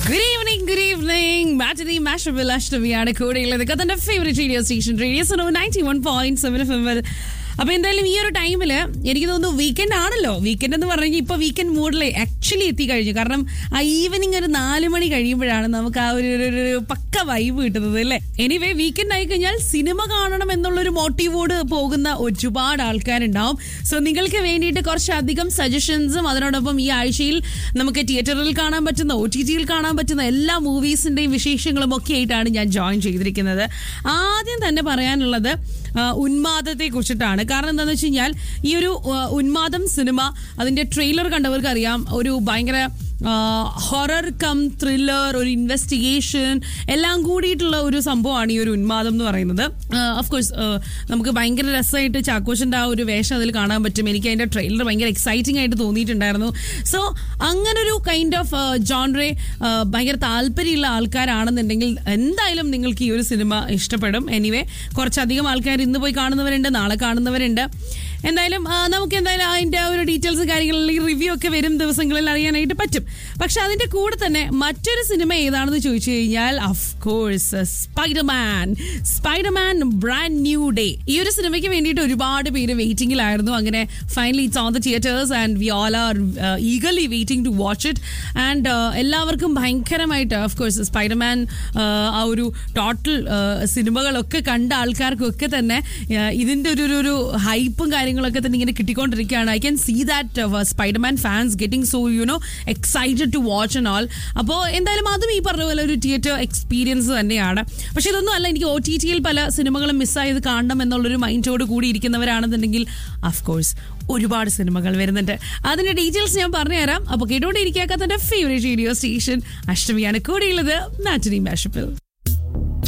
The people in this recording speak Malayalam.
good evening good evening matinee mashup അഷ്ടമിയാണ് കൂടെയുള്ളത് കഥന്റെ ഫേവറേറ്റ് റേഡിയോ സ്റ്റേഷൻ റേഡിയോ സോ ninety one point seven F M അപ്പൊ എന്തായാലും ഈ ഒരു ടൈമില് എനിക്ക് തോന്നുന്നു വീക്കെൻഡ് ആണല്ലോ വീക്കെൻഡ് എന്ന് പറഞ്ഞു കഴിഞ്ഞാൽ ഇപ്പൊ വീക്കെൻഡ് മൂഡിൽ ആക്ച്വലി എത്തി കഴിഞ്ഞു കാരണം ആ ഈവനിങ് ഒരു നാല് മണി കഴിയുമ്പോഴാണ് നമുക്ക് ആ ഒരു ഒരു- ഒരു- ഒരു പക്ക വൈബ് കിട്ടുന്നത് അല്ലേ എനിവേ വീക്കെൻഡ് ആയി കഴിഞ്ഞാൽ സിനിമ കാണണം എന്നുള്ളൊരു മോട്ടീവോട് പോകുന്ന ഒരുപാട് ആൾക്കാരുണ്ടാവും സോ നിങ്ങൾക്ക് വേണ്ടിയിട്ട് കുറച്ചധികം സജഷൻസും അതിനോടൊപ്പം ഈ ആഴ്ചയിൽ നമുക്ക് തിയേറ്ററിൽ കാണാൻ പറ്റുന്ന ഒ ടി ടിയിൽ കാണാൻ പറ്റുന്ന എല്ലാ മൂവീസിന്റെയും വിശേഷങ്ങളും ഒക്കെ ആയിട്ടാണ് ഞാൻ ജോയിൻ ചെയ്തിരിക്കുന്നത് ആദ്യം തന്നെ പറയാനുള്ളത് ആ, ഉന്മാദത്തെ കുറിച്ചിട്ടാണ് കാരണം എന്താണെന്ന് വെച്ച് കഴിഞ്ഞാൽ ഈ ഒരു ആ, ഉന്മാദം സിനിമ അതിന്റെ ട്രെയിലർ കണ്ടവർക്ക് അറിയാം ഒരു ഭയങ്കര ഹൊറർ കം ത്രില്ലർ ഒരു ഇൻവെസ്റ്റിഗേഷൻ എല്ലാം കൂടിയിട്ടുള്ള ഒരു സംഭവമാണ് ഈ ഒരു ഉന്മാദം എന്ന് പറയുന്നത് കോഴ്സ് നമുക്ക് ഭയങ്കര രസമായിട്ട് ചാക്കോച്ചൻ്റെ ആ ഒരു വേഷം അതിൽ കാണാൻ പറ്റും എനിക്ക് അതിന്റെ ട്രെയിലർ ഭയങ്കര എക്സൈറ്റിംഗ് ആയിട്ട് തോന്നിയിട്ടുണ്ടായിരുന്നു സോ അങ്ങനൊരു കൈൻഡ് ഓഫ് ജോൺറെ ഭയങ്കര താല്പര്യമുള്ള ആൾക്കാരാണെന്നുണ്ടെങ്കിൽ എന്തായാലും നിങ്ങൾക്ക് ഈ ഒരു സിനിമ ഇഷ്ടപ്പെടും എനിവേ കുറച്ചധികം ആൾക്കാർ ഇന്ന് പോയി കാണുന്നവരുണ്ട് നാളെ കാണുന്നവരുണ്ട് എന്തായാലും ആ, നമുക്ക് എന്തായാലും അതിന്റെ ആ ഒരു ഡീറ്റെയിൽസ് കാര്യങ്ങളിൽ റിവ്യൂ ഒക്കെ വരും ദിവസങ്ങളിൽ അറിയാനായിട്ട് പറ്റും പക്ഷെ അതിന്റെ കൂടെ തന്നെ മറ്റൊരു സിനിമ ഏതാണെന്ന് ചോദിച്ചു കഴിഞ്ഞാൽ of course Spiderman Spiderman brand new day ഈ ഒരു സിനിമയ്ക്ക് വേണ്ടിയിട്ട് ഒരുപാട് പേര് വെയിറ്റിംഗിലായിരുന്നു അങ്ങനെ finally it's on the theatres and we all are eagerly waiting to watch it and എല്ലാവർക്കും ഭയങ്കരമായിട്ട് ഓഫ് കോഴ്സ് സ്പൈഡർമാൻ ആ ഒരു ടോട്ടൽ സിനിമകളൊക്കെ കണ്ട ആൾക്കാർക്കൊക്കെ തന്നെ ആ, ഇതിന്റെ ഒരു ഒരു- ഒരു ഹൈപ്പും കാര്യങ്ങളൊക്കെ തന്നെ ഇങ്ങനെ കിട്ടിക്കൊണ്ടിരിക്കുകയാണ് I can see that Spiderman fans getting so you know excited to watch and all അപ്പോൾ എന്തായാലും അതും ഈ പറഞ്ഞ പോലെ ഒരു തിയേറ്റർ എക്സ്പീരിയൻസ് തന്നെയാണ് പക്ഷെ ഇതൊന്നും അല്ല എനിക്ക് ഒ ടി ടിയിൽ പല സിനിമകളും മിസ്സായത് കാണണം എന്നുള്ളൊരു മൈൻഡോട് കൂടി ഇരിക്കുന്നവരാണെന്നുണ്ടെങ്കിൽ അഫ് കോഴ്സ് ഒരുപാട് സിനിമകൾ വരുന്നുണ്ട് അതിന്റെ ഡീറ്റെയിൽസ് ഞാൻ പറഞ്ഞുതരാം അപ്പോൾ കേട്ടോണ്ടിരിക്കാത്ത ഫേവറേറ്റ് റേഡിയോ സ്റ്റേഷൻ അഷ്ടമിയാണ് കൂടെയുള്ളത് നാറ്റിനി മാഷപ്പിൽ